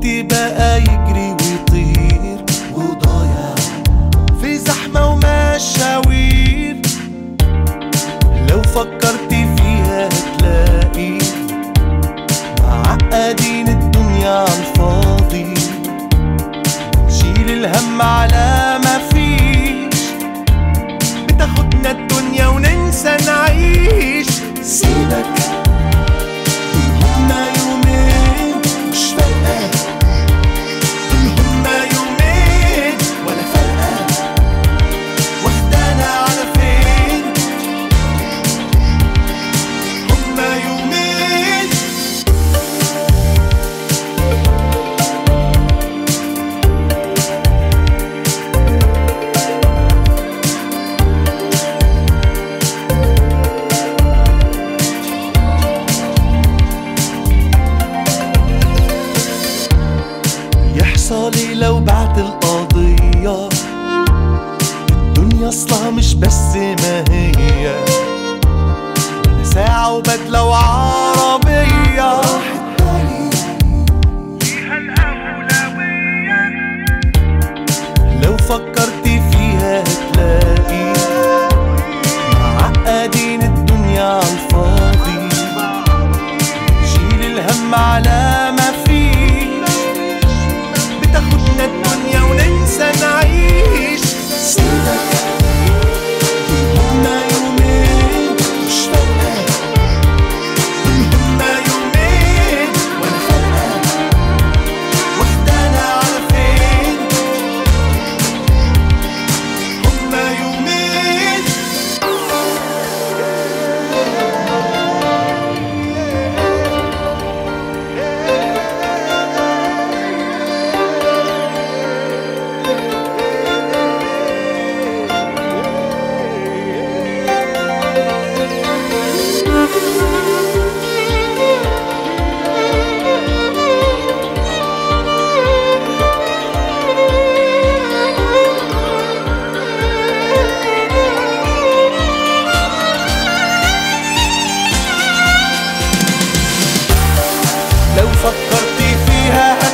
وقتي بقى يجري ويطير وضايع في زحمة ومشاوير لو فكرتي فيها هتلاقي معقدين الدنيا عالفاضي نشيل الهم على ما فيش بتاخدنا الدنيا وننسى نعيش سيبك هما يومين مش فارقة هما يومين ولا فارقة واخدانا على فين هما يومين يحصل إيه لو بعت القضية الدنيا اصلها مش بس ما هي ولا ساعة وبدلة وعربية فيها الأولوية لو فكرتي فيها هتلاقي معقدين الدنيا عالفاضي شيل الهم على ما فيش بتاخدنا الدنيا وننسى نعيش سيبك هما يومين مش فارقة هما يومين ولا فارقة واخدانا على فين هما يومين لو فكرتي فيها